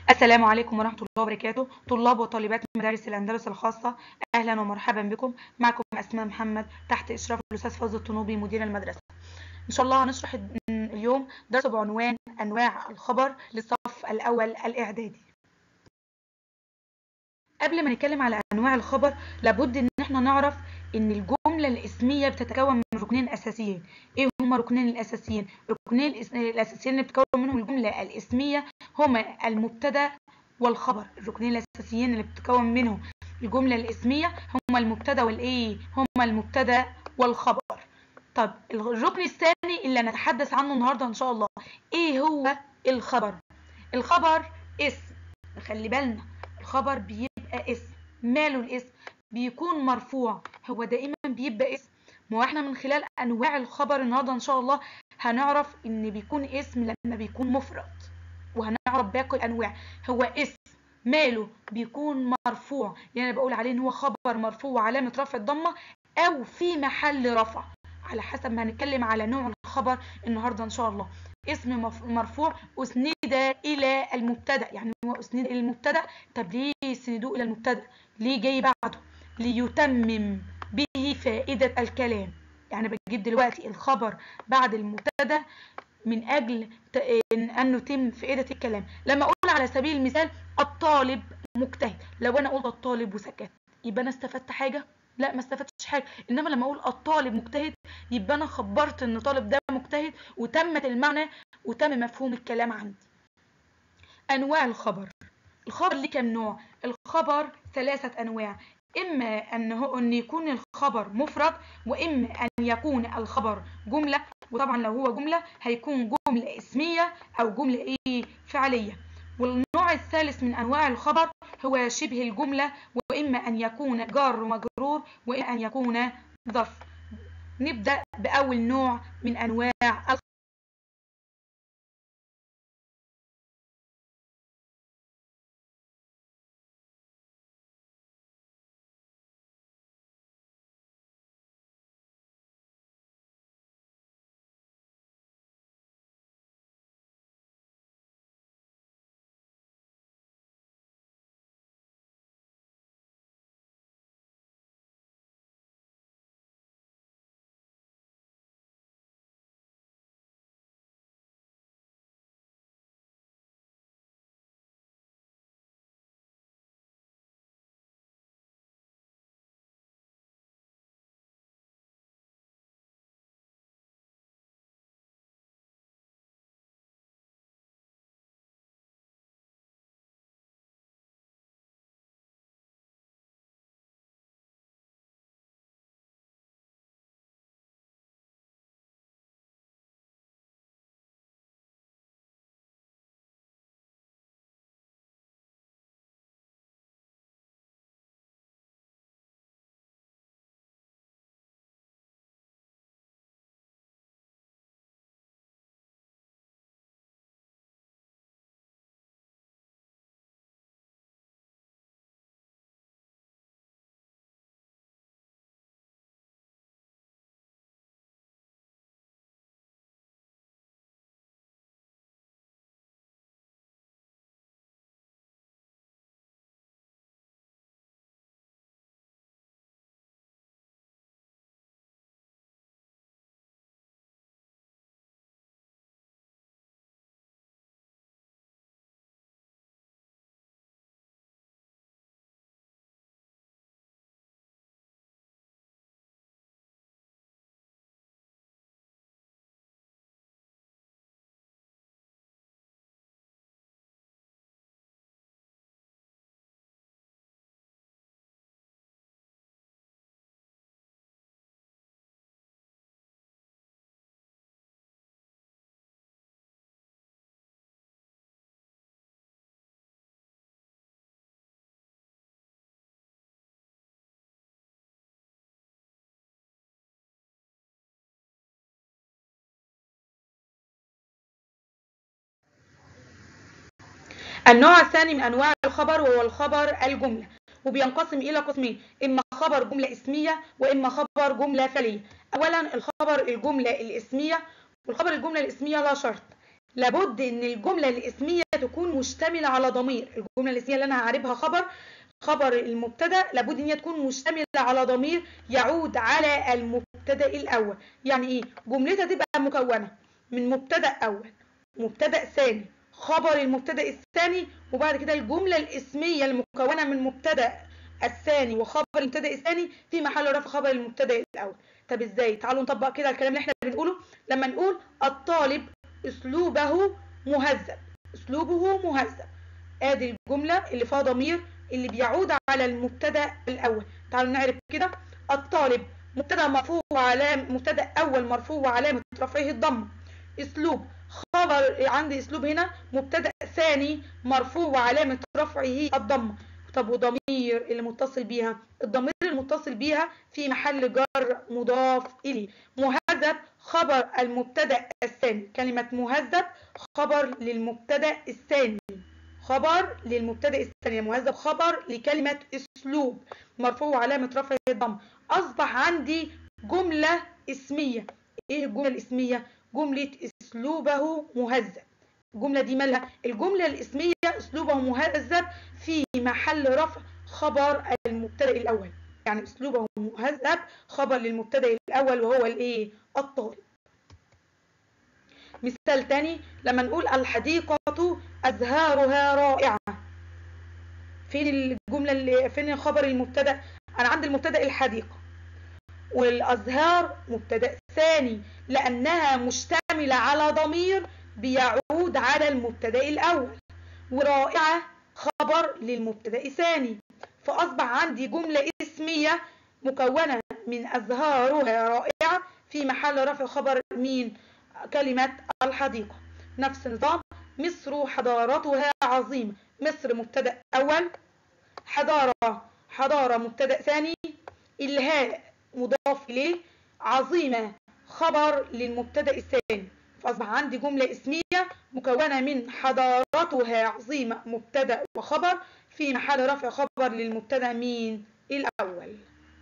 السلام عليكم ورحمة الله وبركاته طلاب وطالبات مدارس الأندلس الخاصة أهلا ومرحبا بكم معكم أسماء محمد تحت إشراف الأستاذ فوزي الطنوبي مدير المدرسة إن شاء الله هنشرح اليوم درس بعنوان أنواع الخبر للصف الأول الإعدادي قبل ما نتكلم على أنواع الخبر لابد إن احنا نعرف إن الجملة الاسمية بتتكون من ركنين أساسيين إيه هما الركنين الأساسيين؟ الركنين الأساسيين اللي بتتكون منهم الجملة الاسمية هما المبتدأ والخبر الركنين الأساسيين اللي بتتكون منهم الجملة الاسمية هما المبتدأ والإيه؟ هما المبتدأ والخبر طب الركن الثاني اللي هنتحدث عنه النهاردة إن شاء الله إيه هو الخبر؟ الخبر اسم خلي بالنا الخبر بيبقى اسم ماله الاسم بيكون مرفوع هو دائما بيبقى اسم ما احنا من خلال انواع الخبر النهارده ان شاء الله هنعرف ان بيكون اسم لما بيكون مفرد وهنعرف باقي الانواع هو اسم ماله بيكون مرفوع يعني انا بقول عليه ان هو خبر مرفوع وعلامه رفع الضمه او في محل رفع على حسب ما هنتكلم على نوع الخبر النهارده ان شاء الله اسم مرفوع اسند الى المبتدا يعني هو اسند الى المبتدا طب ليه يسندوه الى المبتدا ليه جاي بعده ليتمم به فائده الكلام يعني بجيب دلوقتي الخبر بعد المبتدا من اجل ان نتم فائده الكلام لما اقول على سبيل المثال الطالب مجتهد لو انا قلت الطالب وسكت يبقى انا استفدت حاجه لا ما استفدتش حاجه انما لما اقول الطالب مجتهد يبقى انا خبرت ان الطالب ده مجتهد وتمت المعنى وتم مفهوم الكلام عندي انواع الخبر الخبر ليه كام نوع الخبر ثلاثه انواع اما ان هو ان يكون الخبر مفرد واما ان يكون الخبر جمله وطبعا لو هو جمله هيكون جمله اسميه او جمله ايه فعليه والنوع الثالث من انواع الخبر هو شبه الجمله واما ان يكون جار ومجرور واما ان يكون ظرف نبدا باول نوع من انواع الخبر النوع الثاني من انواع الخبر وهو الخبر الجمله وبينقسم الى قسمين اما خبر جمله اسميه واما خبر جمله فعليه اولا الخبر الجمله الاسميه والخبر الجمله الاسميه لا شرط لابد ان الجمله الاسميه تكون مشتمله على ضمير الجمله الاسميه اللي انا هعربها خبر خبر المبتدا لابد ان هي تكون مشتمله على ضمير يعود على المبتدا الاول يعني ايه جملتها تبقى مكونه من مبتدا اول مبتدا ثاني خبر المبتدا الثاني وبعد كده الجمله الاسميه المكونه من مبتدا الثاني وخبر المبتدا الثاني في محل رفع خبر المبتدا الاول طب ازاي تعالوا نطبق كده الكلام اللي احنا بنقوله لما نقول الطالب اسلوبه مهذب اسلوبه مهذب ادي الجمله اللي فيها ضمير اللي بيعود على المبتدا الاول تعالوا نعرف كده الطالب مبتدا مرفوع وعلامه مبتدا اول مرفوع وعلامه رفعه الضم اسلوب خبر عندي اسلوب هنا مبتدا ثاني مرفوع وعلامه رفعه الضم طب وضمير اللي متصل بيها الضمير المتصل بيها في محل جر مضاف اليه مهذب خبر المبتدا الثاني كلمه مهذب خبر للمبتدا الثاني خبر للمبتدا الثاني مهذب خبر لكلمه اسلوب مرفوع علامه رفع الضم اصبح عندي جمله اسميه ايه الجمله الاسميه جمله اسلوبه مهذب الجمله دي مالها الجمله الاسميه اسلوبه مهذب في محل رفع خبر المبتدا الاول يعني اسلوبه مهذب خبر للمبتدا الاول وهو الايه الطالب مثال تاني لما نقول الحديقه ازهارها رائعه فين الجمله اللي فين خبر المبتدا انا عندي المبتدا الحديقه والازهار مبتدا ثاني لانها مشتمله على ضمير بيعود على المبتدا الاول ورائعه خبر للمبتدا الثاني فاصبح عندي جمله اسميه مكونه من ازهارها رائعه في محل رفع خبر مين كلمه الحديقه نفس النظام مصر حضارتها عظيمه مصر مبتدا اول حضاره حضاره مبتدا ثاني الهاء مضاف اليه عظيمه خبر للمبتدا الثاني فأصبح عندي جملة اسمية مكونة من حضارتها عظيمة مبتدأ وخبر في محل رفع خبر للمبتدأ مين الأول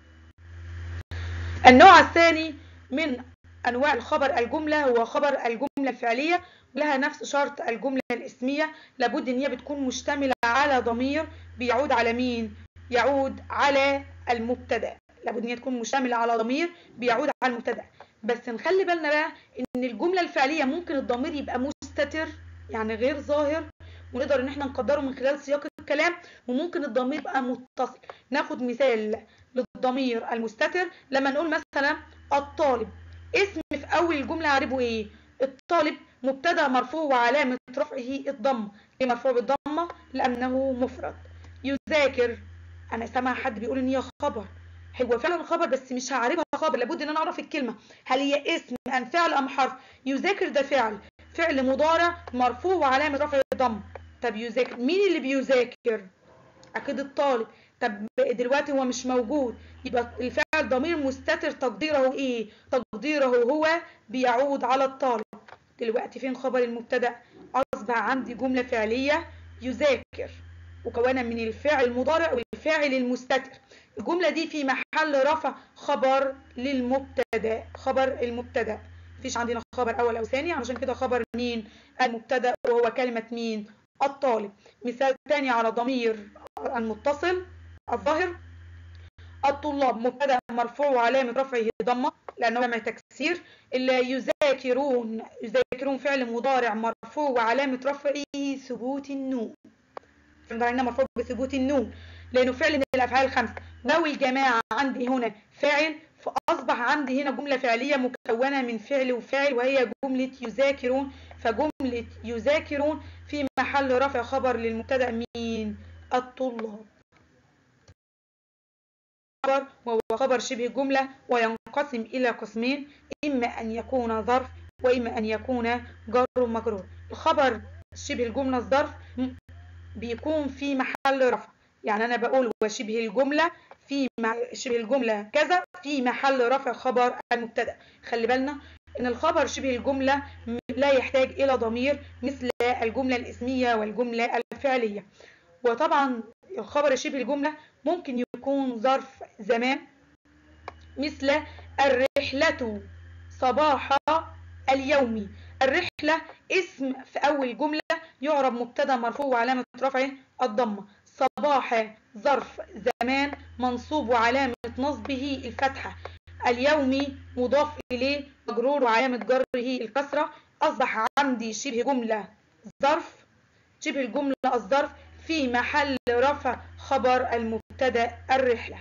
النوع الثاني من أنواع الخبر الجملة هو خبر الجملة الفعلية ولها نفس شرط الجملة الاسمية لابد ان هي بتكون مشتملة على ضمير بيعود على مين يعود على المبتدأ لابد ان هي تكون مشتملة على ضمير بيعود على المبتدأ بس نخلي بالنا بقى ان الجمله الفعليه ممكن الضمير يبقى مستتر يعني غير ظاهر ونقدر ان احنا نقدره من خلال سياق الكلام وممكن الضمير يبقى متصل ناخد مثال للضمير المستتر لما نقول مثلا الطالب اسم في اول الجمله عاربه ايه الطالب مبتدا مرفوع وعلامه رفعه الضم ليه مرفوع بالضمه لانه مفرد يذاكر انا سامع حد بيقول ان هي خبر هو فعلا خبر بس مش هعرفها خبر لابد ان انا اعرف الكلمه هل هي اسم ام فعل ام حرف يذاكر ده فعل فعل مضارع مرفوع وعلامه رفع الضم طب يذاكر مين اللي بيذاكر اكيد الطالب طب دلوقتي هو مش موجود يبقى الفعل ضمير مستتر تقديره ايه تقديره هو بيعود على الطالب دلوقتي فين خبر المبتدا اصبح عندي جمله فعليه يذاكر مكونه من الفاعل المضارع والفاعل المستتر الجملة دي في محل رفع خبر للمبتدا خبر المبتدا مفيش عندنا خبر أول أو ثاني عشان كده خبر مين المبتدا وهو كلمة مين الطالب مثال تاني على ضمير المتصل الظاهر الطلاب مبتدا مرفوع وعلامة رفعه ضمة لأنه جمع تكسير اللي يذاكرون يذاكرون فعل مضارع مرفوع وعلامة رفعه ثبوت النون عندنا مرفوع بثبوت النون لأنه فعل من الأفعال الخمسة واو الجماعة عندي هنا فاعل فأصبح عندي هنا جملة فعلية مكونة من فعل وفاعل وهي جملة يذاكرون فجملة يذاكرون في محل رفع خبر للمبتدأ مين الطلاب خبر وهو خبر شبه جملة وينقسم إلى قسمين إما أن يكون ظرف وإما أن يكون جر مجرور الخبر شبه الجملة الظرف بيكون في محل رفع يعني أنا بقول وشبه الجملة في شبه الجملة كذا في محل رفع خبر المبتدأ خلي بالنا إن الخبر شبه الجملة لا يحتاج إلى ضمير مثل الجملة الاسمية والجملة الفعلية وطبعا الخبر شبه الجملة ممكن يكون ظرف زمان مثل الرحلة صباح اليوم الرحلة اسم في أول جملة يعرب مبتدا مرفوع وعلامة رفعه الضمة صباح ظرف زمان منصوب وعلامة نصبه الفتحة اليومي مضاف إليه مجرور وعلامة جره الكسرة أصبح عندي شبه جملة ظرف شبه الجملة الظرف في محل رفع خبر المبتدا الرحلة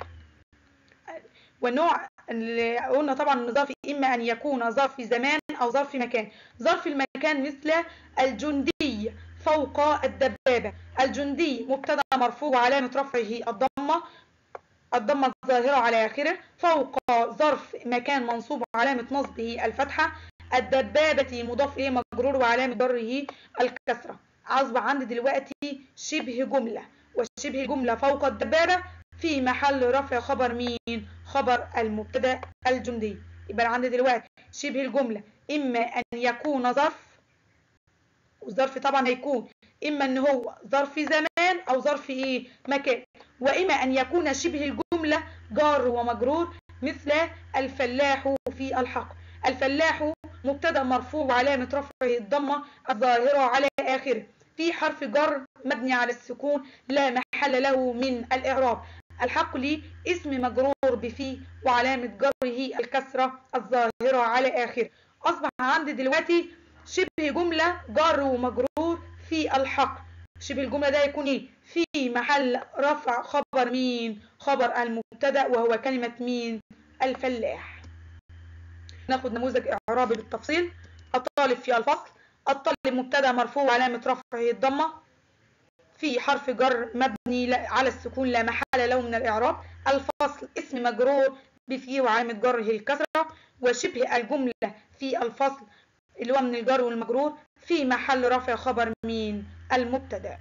والنوع اللي قلنا طبعا ان ظرف اما ان يكون ظرف زمان او ظرف مكان ظرف المكان مثل الجندي فوق الدبابة الجندي مبتدا مرفوع وعلامة رفعه الضمة الضمة الظاهرة على آخره فوق ظرف مكان منصوب وعلامة نصبه الفتحة الدبابة مضاف إليه مجرور وعلامة جره الكسرة أصبح عندي دلوقتي شبه جملة والشبه جملة فوق الدبابة في محل رفع خبر مين خبر المبتدا الجندي يبقى عندي دلوقتي شبه الجملة إما أن يكون ظرف والظرف طبعا هيكون إما أن هو ظرف زمان أو ظرف إيه مكان وإما أن يكون شبه الجملة جار ومجرور مثل الفلاح في الحق الفلاح مبتدا مرفوع وعلامة رفعه الضمة الظاهرة على آخره في حرف جر مبني على السكون لا محل له من الإعراب الحق لي اسم مجرور بفي وعلامة جره الكسرة الظاهرة على آخره أصبح عندي دلوقتي شبه جملة جر ومجرور في الحق شبه الجملة ده يكون ايه في محل رفع خبر مين خبر المبتدا وهو كلمة مين الفلاح ناخد نموذج اعرابي بالتفصيل الطالب في الفصل الطالب مبتدا مرفوع وعلامة رفعه الضمة في حرف جر مبني على السكون لا محل له من الإعراب الفصل اسم مجرور بفيه وعلامة جره الكسرة وشبه الجملة في الفصل اللي هو من الجر والمجرور في محل رفع خبر مين المبتدا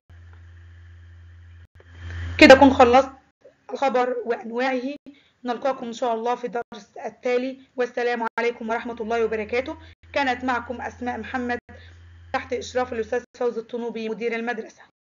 كده أكون خلصت الخبر وأنواعه نلقاكم إن شاء الله في الدرس التالي والسلام عليكم ورحمة الله وبركاته كانت معكم أسماء محمد تحت إشراف الأستاذ فوز الطنوبي مدير المدرسة